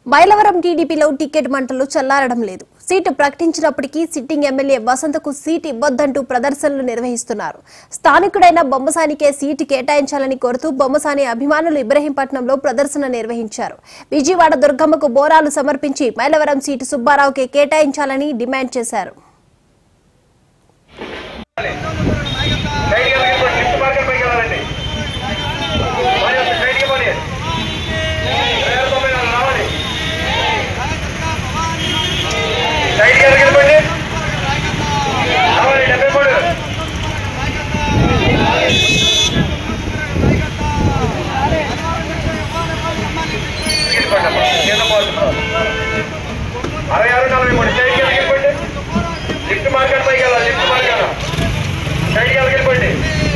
మైలవరం టీడీపీలో టికెట్ మంటలు చల్లారడం లేదు సీటు ప్రకటించినప్పటికీ సిట్టింగ్ ఎమ్మెల్యే వసంతకు సీటు ఇవ్వొద్దంటూ ప్రదర్శనలు నిర్వహిస్తున్నారు స్థానికుడైన బొమ్మసానికే సీటు కేటాయించాలని కోరుతూ బొమ్మసాని అభిమానులు ఇబ్రహీంపట్నంలో ప్రదర్శన నిర్వహించారు విజయవాడ దుర్గమ్మకు బోరాలు సమర్పించి మైలవరం సీటు సుబ్బారావుకే కేటాయించాలని డిమాండ్ చేశారు సైడ్కి వెళ్ళి లిఫ్ట్ మార్కెట్ పైకి వెళ్ళాలండి మరి ఒక సైడ్కి పోనీ వేల తొంభై నాలుగు రావాలి సైడ్కి వెళ్ళి వెళ్ళిపోండి రావాలి డెబ్బై మూడు వెళ్ళిపోండి అమ్మా. కింద పోతున్నాం. అరవై ఆరు నలభై మూడు సైడ్కి వెళ్ళి వెళ్ళిపోండి లిఫ్ట్ మార్కెట్ పైకి వెళ్ళాలి లిఫ్ట్ మార్కెట్ సైడ్కి వెళ్ళి వెళ్ళిపోండి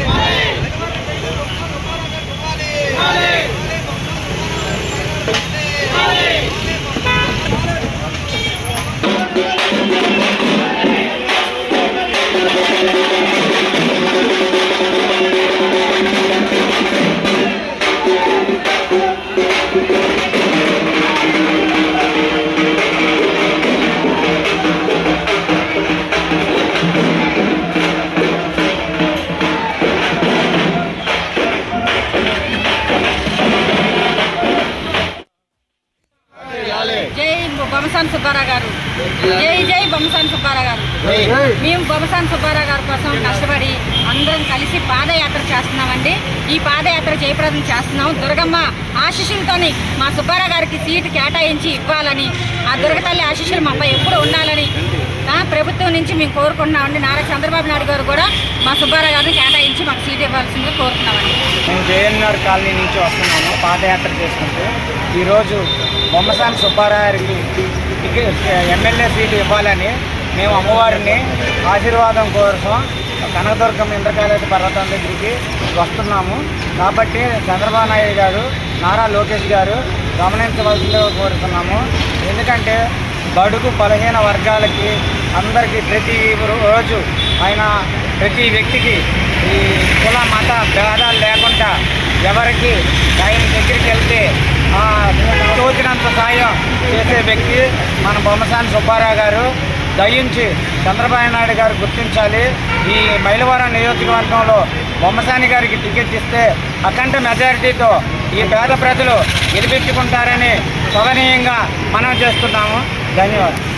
జై బొమ్మసాని సుబ్బారావు గారు జై జై బొమ్మసాని సుబ్బారావు గారు మేము బొమ్మసాని సుబ్బారావు గారి కోసం కష్టపడి అందరం కలిసి పాదయాత్ర చేస్తున్నామండి ఈ పాదయాత్ర జయప్రదం చేస్తున్నాం దుర్గమ్మ ఆశీస్సులతోని మా సుబ్బారావు గారికి సీటు కేటాయించి ఇవ్వాలని ఆ దుర్గతల్లి ఆశీస్సులు మాపై ఎప్పుడు ఉండాలని ఆ, ప్రభుత్వం నుంచి మేము కోరుకుంటున్నామండి నారా చంద్రబాబు నాయుడు గారు కూడా మా సుబ్బారావు గారిని కేటాయించి మాకు సీటు ఇవ్వాల్సిందిగా కోరుతున్నామండి మేము జేఎన్ఆర్ కాలనీ నుంచి వస్తున్నాము పాదయాత్ర చేసుకుంటూ ఈరోజు బొమ్మసాని సుబ్బారావు గారికి టికెట్ ఎమ్మెల్యే సీటు ఇవ్వాలని మేము అమ్మవారిని ఆశీర్వాదం కోసం కనకదుర్గం ఇంద్రకాళేశ్వర పర్వతం దగ్గరికి వస్తున్నాము కాబట్టి చంద్రబాబు నాయుడు గారు నారా లోకేష్ గారు గమనించవలసిందిగా కోరుతున్నాము ఎందుకంటే బడుగు బలహీన వర్గాలకి అందరికీ ప్రతి రోజు ఆయన ప్రతి వ్యక్తికి ఈ కుల మత భేదాలు లేకుండా ఎవరికి ఆయన దగ్గరికి వెళ్తే ఆ, తోచినంత సాయం చేసే వ్యక్తి మన బొమ్మసాని సుబ్బారావు గారు దయించి చంద్రబాబు నాయుడు గారు గుర్తించాలి ఈ మైలవరం నియోజకవర్గంలో బొమ్మసాని గారికి టికెట్ ఇస్తే అఖండ మెజారిటీతో ఈ పేద ప్రజలు గెలిపించుకుంటారని సవనీయంగా మనం చేస్తున్నాము ధన్యవాదాలు